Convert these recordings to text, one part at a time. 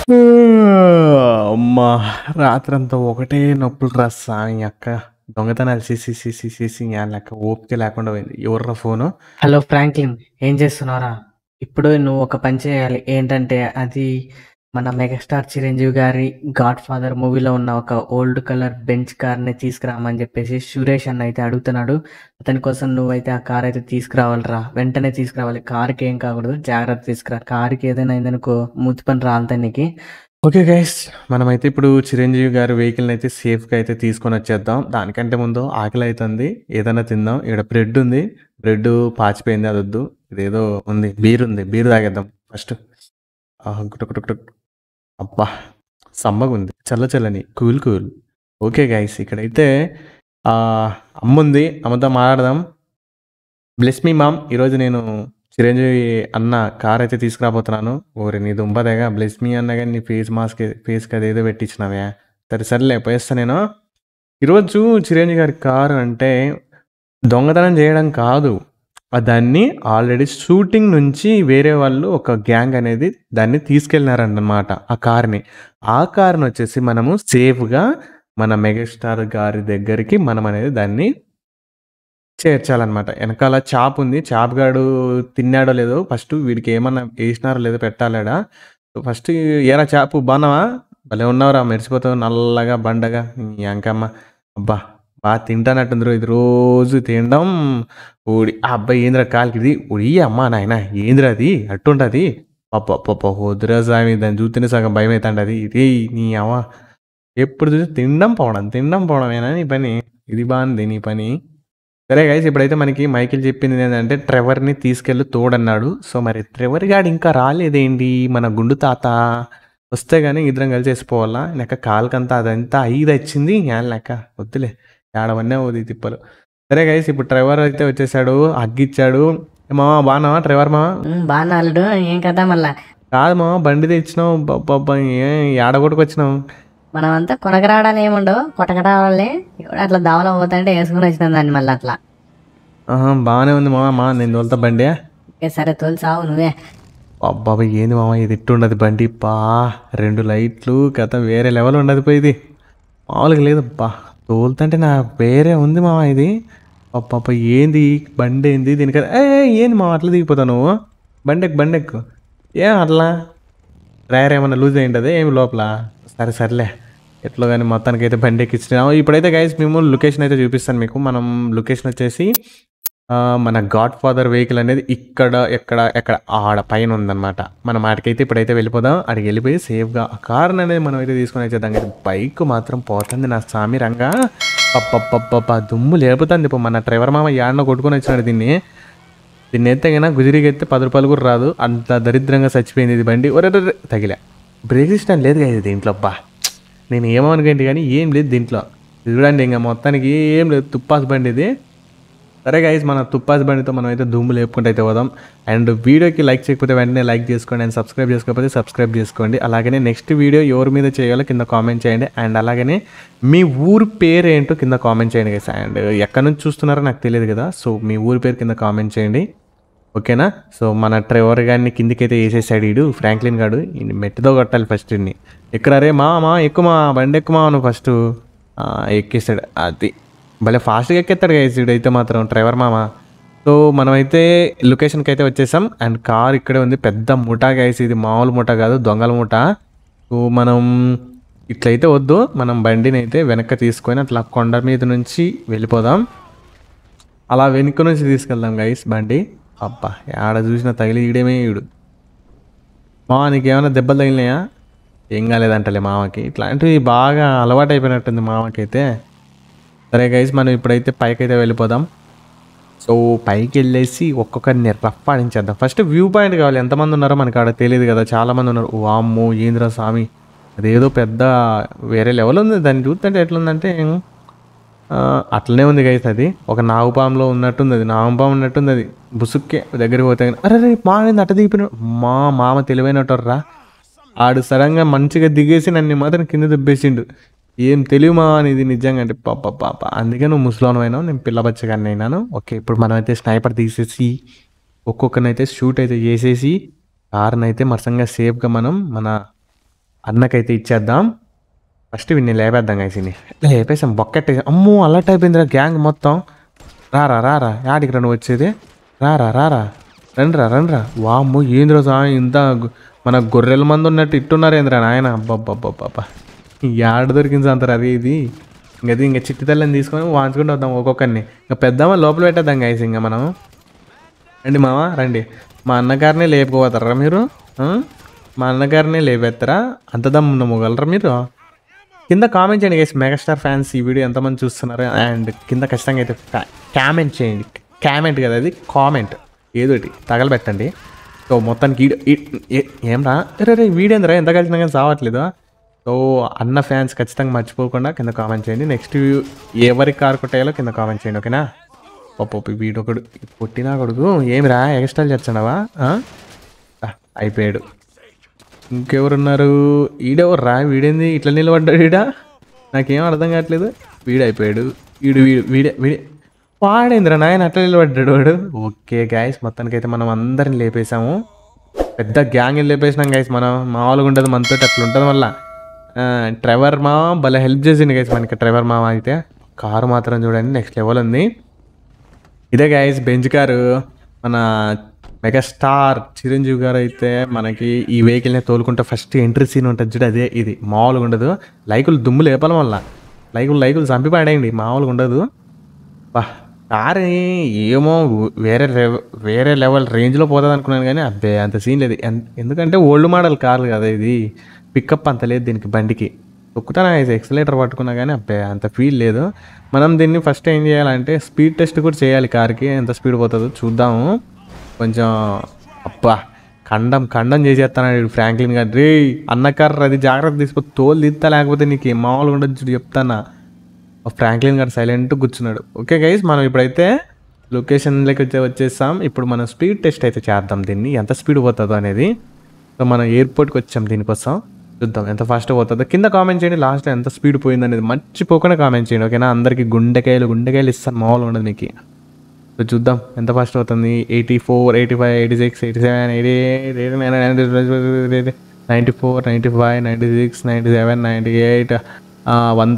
అమ్మా రాత్రంతా ఒకటే నొప్పులు రా సామి అక్క దొంగతనాలు చేసి చేసి చేసి లెక్క ఓపిక లేకుండా పోయింది ఎవర్రా ఫోను హలో ఫ్రాంక్లిన్ ఏం చేస్తున్నారా ఇప్పుడు నువ్వు ఒక పని చేయాలి ఏంటంటే అది మన మెగాస్టార్ చిరంజీవి గారి గాడ్ ఫాదర్ మూవీలో ఉన్న ఒక ఓల్డ్ కలర్ బెంచ్ కార్ని తీసుకురామని చెప్పేసి సురేష్ అన్న అయితే అడుగుతున్నాడు అతని కోసం నువ్వైతే ఆ కార్ అయితే తీసుకురావాలిరా వెంటనే తీసుకురావాలి కార్కి ఏం కాకూడదు జాగ్రత్త తీసుకురా కార్కి ఏదైనా అయిందనుకో మూతి పని రాలుతాయి నీకు ఓకే గైస్ మనమైతే ఇప్పుడు చిరంజీవి గారి వెహికల్ని అయితే సేఫ్గా అయితే తీసుకొని వచ్చేద్దాం దానికంటే ముందు ఆకలి అవుతుంది ఏదైనా తిందాం ఇక్కడ బ్రెడ్ ఉంది బ్రెడ్ పాచిపోయింది అది వద్దు ఇదేదో ఉంది బీర్ ఉంది బీర్ తాగేద్దాం ఫస్ట్ అబ్బా సమ్మగా ఉంది చల్ల చల్లని కూల్ కూల్ ఓకే గైస్ ఇక్కడైతే ఆ, అమ్మ ఉంది అమ్మతో మాట్లాడదాం బ్లెస్ మీ మామ్ ఈరోజు నేను చిరంజీవి అన్న కార్ అయితే తీసుకురాబోతున్నాను ఓరి నీ దుంపదేగా బ్లెస్ మీ అన్న కానీ నీ ఫేస్ మాస్క్ ఫేస్కి అదేదో పెట్టించినవే సరే సర్లే పోయేస్తా నేను ఈరోజు చిరంజీవి గారి కారు అంటే దొంగతనం చేయడం కాదు ఆ దాన్ని ఆల్రెడీ షూటింగ్ నుంచి వేరే వాళ్ళు ఒక గ్యాంగ్ అనేది దాన్ని తీసుకెళ్ళినారన్నమాట ఆ కార్ని ఆ కార్ని వచ్చేసి మనము సేఫ్గా మన మెగాస్టార్ గారి దగ్గరికి మనం అనేది దాన్ని చేర్చాలన్నమాట వెనకాల చాప్ ఉంది చాప్ గాడు తిన్నాడో లేదో ఫస్ట్ వీడికి ఏమన్నా వేసినారో లేదో పెట్టాలేడా ఫస్ట్ ఏరా చాపు బాగున్నావా భలే ఉన్నావురా మెరిసిపోతావు నల్లగా బండగా ఈ అంకమ్మ అబ్బా బాగా తింటానట్టుంది ఇది రోజు తినడం ఊడి ఆ అబ్బాయి ఏంద్రా కాలికి ఇది ఉడి అమ్మా నాయన ఏంద్రా అది అట్టుంటది పప్ప పప్ప వద్దురా స్వామి దాన్ని చూస్తేనే సగం భయం అవుతాంటది ఇది నీ అమ్మ ఎప్పుడు చూసి తినడం పోవడం తినడం పోవడమేనా నీ పని ఇది బాగుంది నీ పని సరే గైస్ ఇప్పుడైతే మనకి మైకిల్ చెప్పింది ఏంటంటే ట్రెవర్ని తీసుకెళ్ళి తోడన్నాడు సో మరి ట్రెవర్ గాడు ఇంకా రాలేదేంటి మన గుండు తాత వస్తే కానీ ఇద్దరం కలిసి వేసిపోవాలా లెక్క కాలుకంతా అదంతా ఐదు వచ్చింది యాన్ లెక్క వద్దులే ఏడవన్నే పోదు ఈ తిప్పలు సరే గైస్ ఇప్పుడు ట్రెవర్ అయితే వచ్చేసాడు అగ్గిచ్చాడు ఏ మామ బాగున్నావా ట్రెవర్ మామ బాగా అల్లుడు ఏం కదా మళ్ళా కాదు మామ బండి తెచ్చినావు బాబా ఏ ఏడగొట్టుకొచ్చినావు మనమంతా కొనకరావడాలు ఏముండవు కొట్టకరావాలి అట్లా దావలో పోతుంటే వేసుకుని వచ్చిన దాన్ని మళ్ళీ అట్లా ఆహా, బాగానే ఉంది మామ మా నేను తోలుతా బండి ఓకే సరే తోలిసావు నువ్వే అబ్బాబా ఏంది మామ ఇది ఇట్టుండదు బండి పా రెండు లైట్లు కథ వేరే లెవెల్ ఉండదు పోయి ఇది మామూలుగా లేదు బా తోలుతుంటే నా వేరే ఉంది మామ ఇది అబ్బాబా ఏంది ఈ బండి ఏంది దీనికి ఏ ఏ, ఏంది మామ అట్లా దిగిపోతావు నువ్వు బండి ఎక్కు బండి ఎక్కు ఏం అట్లా డ్రైవర్ ఏమన్నా లూజ్ అయింటది ఏమి లోపల సరే సర్లే ఎట్లో కానీ మొత్తానికి అయితే బండి ఎక్కించినాము ఇప్పుడైతే గైస్ మేము లొకేషన్ అయితే చూపిస్తాను మీకు మనం లొకేషన్ వచ్చేసి ఆ, మన గాడ్ ఫాదర్ వెహికల్ అనేది ఇక్కడ ఎక్కడ ఎక్కడ ఆడ పైన ఉందన్నమాట మనం ఆడికైతే ఇప్పుడైతే వెళ్ళిపోదాం అడిగి వెళ్ళిపోయి సేఫ్గా ఆ కార్ అనేది మనం అయితే తీసుకొని వచ్చేద్దాం కానీ బైక్ మాత్రం పోతుంది నా సామి రంగా పప్ప దుమ్ము లేపుతుంది ఇప్పుడు మన డ్రైవర్ మామ యాడనో కొట్టుకొని వచ్చినాడు దీన్ని దీన్ని ఎత్తే కన్నా గుజిరికి ఎత్తే పది రూపాయలు కూడా రాదు అంత దరిద్రంగా చచ్చిపోయింది ఇది బండి ఒరే ఒరే, తగిలే బ్రేక్ సిస్టమ్ లేదు కదా ఇది దీంట్లో అబ్బా నేను ఏమనుకోండి కానీ ఏం లేదు దీంట్లో ఇది చూడండి ఇంకా మొత్తానికి ఏం లేదు తుప్పాస్ బండి ఇది సరే గైస్ మన తుప్పాస్ బండితో మనం అయితే ధూము లేపుకుంటూ అయితే పోదాం అండ్ వీడియోకి లైక్ చేయకపోతే వెంటనే లైక్ చేసుకోండి అండ్ సబ్స్క్రైబ్ చేసుకోకపోతే సబ్స్క్రైబ్ చేసుకోండి అలాగనే నెక్స్ట్ వీడియో ఎవరి మీద చేయాలో కింద కామెంట్ చేయండి అండ్ అలాగనే మీ ఊరు పేరు ఏంటో కింద కామెంట్ చేయండి గైస్ అండ్ ఎక్కడి నుంచి చూస్తున్నారో నాకు తెలియదు కదా సో మీ ఊరి పేరు కింద కామెంట్ చేయండి ఓకేనా సో మన డ్రైవర్ గారిని కిందికైతే వేసేసాడు ఈడు ఫ్రాంక్లిన్ గాడు ఈ మెట్టుతో కొట్టాలి ఫస్ట్ ఇన్ని ఎక్కడరే మా మా ఎక్కువ మా బండి ఎక్కువ మా నువ్వు ఫస్ట్ ఎక్కేసాడు అది భలే ఫాస్ట్గా ఎక్కేస్తాడు గైస్ అయితే మాత్రం డ్రైవర్ మామ సో మనమైతే లొకేషన్కి అయితే వచ్చేసాం అండ్ కార్ ఇక్కడే ఉంది పెద్ద ముఠా గైస్ ఇది మామూలు ముఠా కాదు దొంగల ముఠా సో మనం ఇట్లయితే వద్దు మనం బండిని అయితే వెనక్కి తీసుకొని అట్లా కొండ మీద నుంచి వెళ్ళిపోదాం అలా వెనుక నుంచి తీసుకెళ్దాం గైస్ బండి అబ్బా ఆడ చూసిన తగిలి ఈడేమే ఈడు మామ నీకేమైనా దెబ్బలు తగిలినాయా ఏం కాలేదంటలే మామకి ఇట్లాంటివి బాగా అలవాటు అయిపోయినట్టుంది మామకి అయితే సరే గైస్ మనం ఇప్పుడైతే పైకి అయితే వెళ్ళిపోదాం సో పైకి వెళ్ళేసి ఒక్కొక్కరిని రఫ్ ఆడించేద్దాం ఫస్ట్ వ్యూ పాయింట్ కావాలి ఎంతమంది ఉన్నారో మనకి ఆడ తెలియదు కదా చాలా మంది ఉన్నారు వామ్మో ఏంద్రా స్వామి అదేదో పెద్ద వేరే లెవెల్ ఉంది దాన్ని చూస్తుంటే ఎట్లుందంటే ఆ, అట్లనే ఉంది గైస్ అది ఒక నాగుపాములో ఉన్నట్టుంది అది నాగుపాము ఉన్నట్టుంది అది బుసుక్కే దగ్గరికి పోతే గాని, అరే రే మా ఏంది అట్ట దిగిపోయిన మా మామ తెలివైనట్టు ఆడు సడన్గా మంచిగా దిగేసి నన్ను మాత్రం కింద దుబ్బేసిండు ఏం తెలివి మా అనేది నిజంగా అంటే పాప పాప అందుకే నువ్వు ముసలోను అయినావు నేను పిల్ల బచ్చగాన్ని అయినాను ఓకే ఇప్పుడు మనం అయితే స్నైపర్ తీసేసి ఒక్కొక్కరినైతే షూట్ అయితే చేసేసి కార్ని అయితే మరసంగా సేఫ్గా మనం మన అన్నకైతే ఇచ్చేద్దాం ఫస్ట్ వీడిని లేపేద్దాం గైసిని లేపేసాం బొక్కెట్టేసాం అమ్మో అలర్ట్ అయిపోయిందిరా గ్యాంగ్ మొత్తం రారా రారా యాడికి రా నువ్వు వచ్చేది రారా రారా రండిరా రండిరా వామ్మో ఏంద్రా స్వామి ఇంత గు- మన గొర్రెల మంది ఉన్నట్టు ఇట్టున్నారేంద్రా నాయన అబ్బబ్బబ్బబ్బబ్బా యాడ దొరికింది అంటారు అది ఇది ఇంకది ఇంకా చిట్టి తల్లని తీసుకొని వాంచుకుంటూ వద్దాం ఒక్కొక్కరిని ఇంకా పెద్దమ్మ లోపల పెట్టేద్దాం గైస్ ఇంకా మనం రండి మామ రండి మా అన్నగారినే లేపుకోపోతారా మీరు ఆ? మా అన్నగారినే లేపేస్తారా అంత దమ్మున్న మొగలరా మీరు కింద కామెంట్ చేయండి గైస్ మెగాస్టార్ ఫ్యాన్స్ ఈ వీడియో ఎంతమంది చూస్తున్నారు అండ్ కింద ఖచ్చితంగా అయితే కామెంట్ చేయండి కామెంట్ కదా అది కామెంట్ ఏదోటి తగలబెట్టండి సో మొత్తానికి ఈడ- ఈ- ఏ- ఏమ్రా రే రే వీడియో ఎంతరా ఎంత కలిసినా కానీ సావట్లేదు సో అన్న ఫ్యాన్స్ ఖచ్చితంగా మర్చిపోకుండా కింద కామెంట్ చేయండి నెక్స్ట్ ఎవరి కారు కొట్టాయాలో కింద కామెంట్ చేయండి ఓకేనా పప్పు వీడొకడు పుట్టినా కొడుకు ఏమిరా ఎక్స్ట్రా చేస్తున్నావా ఆ? ఆ, అయిపోయాడు ఇంకెవరున్నారు ఈడెవర్రా వీడేంది ఇట్లా నిలబడ్డాడు ఈడ నాకేం అర్థం కావట్లేదు వీడు అయిపోయాడు వీడు వీడు వీడే వీడే వాడేంద్ర నాయన అట్లా నిలబడ్డాడు వాడు ఓకే గాయస్ మొత్తానికైతే మనం అందరిని లేపేసాము పెద్ద గ్యాంగ్ లేపేసినాం గైస్ మనం మామూలుగా ఉండదు మనతో అట్లా ఉంటుంది మళ్ళా ఆ, ట్రెవర్ మా భలే హెల్ప్ చేసింది గైస్ మనకి ట్రెవర్ మామ అయితే కారు మాత్రం చూడండి నెక్స్ట్ లెవెల్ ఉంది ఇదే గైస్ బెంచ్ కారు మన మెగాస్టార్ చిరంజీవి గారు అయితే మనకి ఈ వెహికల్ని తోలుకుంటే ఫస్ట్ ఎంట్రీ సీన్ ఉంటుంది చూడు అదే ఇది మామూలుగా ఉండదు లైకులు దుమ్ము లేపాలి వల్ల లైకులు లైకులు చంపి పాడేయండి మామూలుగా ఉండదు బా కార్ ఏమో వేరే రెవ్- వేరే లెవెల్ రేంజ్లో పోతుంది అనుకున్నాను కానీ అబ్బే అంత సీన్ లేదు ఎన్- ఎందుకంటే ఓల్డ్ మోడల్ కార్ కదా ఇది పికప్ అంత లేదు దీనికి బండికి తొక్కుతాను ఎక్సలేటర్ పట్టుకున్నా కానీ అబ్బే అంత ఫీల్ లేదు మనం దీన్ని ఫస్ట్ ఏం చేయాలంటే స్పీడ్ టెస్ట్ కూడా చేయాలి కార్కి ఎంత స్పీడ్ పోతుందో చూద్దాము కొంచెం అబ్బా ఖండం ఖండం చేసేస్తాను ఫ్రాంక్లిన్ గారు రే అన్న కార్ అది జాగ్రత్త తీసుకో తోలు తీస్తా లేకపోతే నీకు ఏం మామూలుగా ఉండదు చూడు చెప్తానా ఆ ఫ్రాంక్లిన్ గారు సైలెంట్ కూర్చున్నాడు ఓకే గైస్ మనం ఇప్పుడైతే లొకేషన్లోకి వచ్చే వచ్చేసాం ఇప్పుడు మనం స్పీడ్ టెస్ట్ అయితే చేద్దాం దీన్ని ఎంత స్పీడ్ పోతుందో అనేది సో మనం ఎయిర్పోర్ట్కి వచ్చాం దీనికోసం చూద్దాం ఎంత ఫాస్ట్ పోతుందో కింద కామెంట్ చేయండి లాస్ట్లో ఎంత స్పీడ్ పోయింది అనేది మర్చిపోకుండా కామెంట్ చేయండి ఓకేనా అందరికీ గుండెకాయలు గుండెకాయలు ఇస్తాను మామూలుగా ఉండదు మీకు సో చూద్దాం ఎంత ఫాస్ట్ అవుతుంది eighty four eighty five eighty six eighty seven eighty eight eighty nine ninety ninety four ninety five ninety six ninety seven ninety eight వంద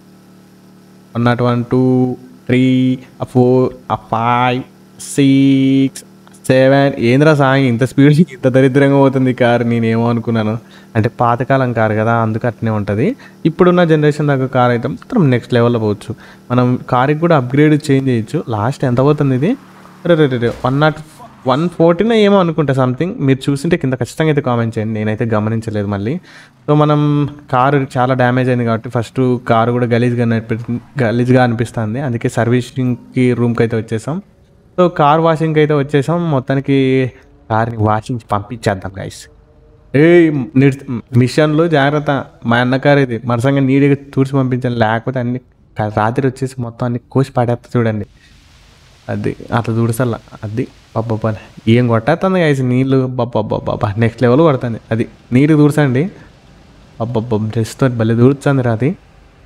one not one two three four five six seven ఏంద్రా సాయి ఇంత speed ఇంత దరిద్రంగా పోతుంది car నేనేమో అనుకున్నాను అంటే పాతకాలం కారు కదా అందుకు అట్నే ఉంటుంది ఇప్పుడున్న జనరేషన్ దాకా కార్ అయితే మాత్రం నెక్స్ట్ లెవెల్లో పోవచ్చు మనం కార్కి కూడా అప్గ్రేడ్ చేంజ్ చేయొచ్చు లాస్ట్ ఎంత పోతుంది ఇది రే రే రే వన్ నాట్ వన్ ఫోర్టీన్ ఏమో అనుకుంటా సంథింగ్ మీరు చూసింటే కింద ఖచ్చితంగా అయితే కామెంట్ చేయండి నేనైతే గమనించలేదు మళ్ళీ సో మనం కారు చాలా డ్యామేజ్ అయింది కాబట్టి ఫస్ట్ కారు కూడా గలీజ్గా అనిపి- గలీజ్గా అనిపిస్తుంది అందుకే సర్వీసింగ్కి రూమ్కి అయితే వచ్చేసాం సో కార్ వాషింగ్కి అయితే వచ్చేసాం మొత్తానికి కార్ని వాషింగ్ పంపించేద్దాం గైస్ ఏ మిషన్లు జాగ్రత్త మా అన్న కారు ఇది మరసంగా నీట్గా తూర్చి పంపించాను లేకపోతే అన్ని క- రాత్రి వచ్చేసి మొత్తం అన్ని కోసి పడేస్తా చూడండి అది అట్లా చూడసల్ల అది బాబా ఏం కొట్టేస్తుంది గైస్ నీళ్ళు బాబా నెక్స్ట్ లెవెల్ కొడుతుంది అది నీరు దూర్చండి అబ్బబ్బా డ్రెస్తో భలే దూర్చండి రా అది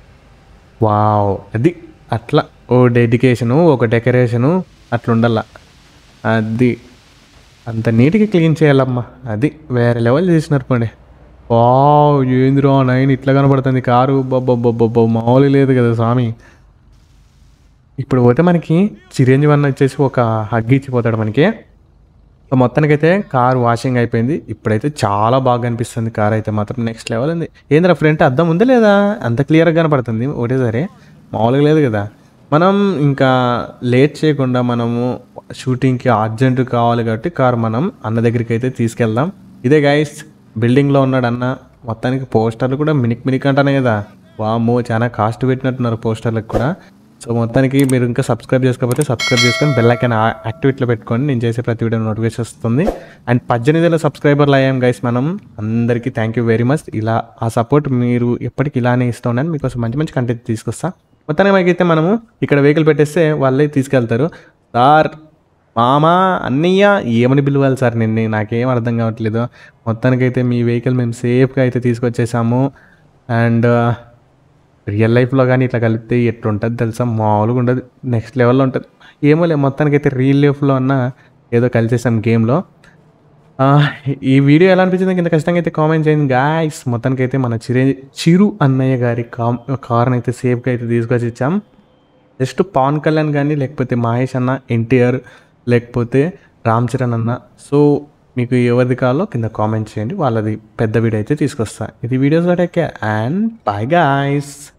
వావ్ అది అట్లా ఓ డెడికేషను ఒక డెకరేషను అట్లా ఉండాల అది అంత నీట్గా క్లీన్ చేయాలమ్మా అది వేరే లెవెల్ చేసినారు పండి వావ్ ఏందిరో నైన్ ఇట్లా కనబడుతుంది కారు బొబ్బొబ్బొబ్బొబ్బో మామూలు లేదు కదా స్వామి ఇప్పుడు పోతే మనకి చిరంజీవి అన్న వచ్చేసి ఒక హగ్ ఇచ్చిపోతాడు మనకి సో మొత్తానికైతే కార్ వాషింగ్ అయిపోయింది ఇప్పుడైతే చాలా బాగా అనిపిస్తుంది కార్ అయితే మాత్రం నెక్స్ట్ లెవెల్ ఉంది ఏంద్రా ఫ్రంట్ అద్దం ఉందా లేదా అంత క్లియర్గా కనపడుతుంది ఒకటేసారి మామూలుగా లేదు కదా మనం ఇంకా లేట్ చేయకుండా మనము షూటింగ్కి అర్జెంట్ కావాలి కాబట్టి కార్ మనం అన్న దగ్గరికి అయితే తీసుకెళ్దాం ఇదే గైస్ బిల్డింగ్లో ఉన్నాడు అన్న మొత్తానికి పోస్టర్లు కూడా మినిక్ మినిక్ అంటానే కదా వామ్మో చాలా కాస్ట్ పెట్టినట్టున్నారు పోస్టర్లకు కూడా సో మొత్తానికి మీరు ఇంకా సబ్స్క్రైబ్ చేసుకోకపోతే సబ్స్క్రైబ్ చేసుకొని బెల్ ఐకాన్ యాక్టివేట్లో పెట్టుకోండి నేను చేసే ప్రతి వీడియో నోటిఫికేషన్ వస్తుంది అండ్ పద్దెనిమిది వేల సబ్స్క్రైబర్లు అయ్యాం గైస్ మనం అందరికీ థ్యాంక్ యూ వెరీ మచ్ ఇలా ఆ సపోర్ట్ మీరు ఎప్పటికీ ఇలానే ఇస్తూ ఉండండి మీకోసం మంచి మంచి కంటెంట్ తీసుకొస్తా మొత్తానికి మనకైతే మనము ఇక్కడ వెహికల్ పెట్టేస్తే వాళ్ళే తీసుకెళ్తారు సార్ మామ అన్నయ్య ఏమని పిలవాలి సార్ నిన్ను నాకేం అర్థం కావట్లేదు మొత్తానికైతే మీ వెహికల్ మేము సేఫ్గా అయితే తీసుకొచ్చేసాము అండ్ రియల్ లైఫ్లో కానీ ఇట్లా కలిపితే ఎట్లుంటుంది తెలుసా మామూలుగా ఉండదు నెక్స్ట్ లెవెల్లో ఉంటుంది ఏమో లే మొత్తానికైతే రియల్ లైఫ్లో అన్న ఏదో కలిసేసాం గేమ్లో ఆ, ఈ వీడియో ఎలా అనిపించింది కింద ఖచ్చితంగా అయితే కామెంట్ చేయండి గాయస్ మొత్తానికి అయితే మన చిరే చిరు అన్నయ్య గారి కామ్ కార్ని అయితే సేఫ్గా అయితే తీసుకొచ్చి ఇచ్చాం జస్ట్ పవన్ కళ్యాణ్ కానీ లేకపోతే మహేష్ అన్న ఎన్టీఆర్ లేకపోతే రామ్ చరణ్ అన్న సో మీకు ఎవరిది కావాలో కింద కామెంట్ చేయండి వాళ్ళది పెద్ద వీడియో అయితే తీసుకొస్తా ఇది videos take and bye guys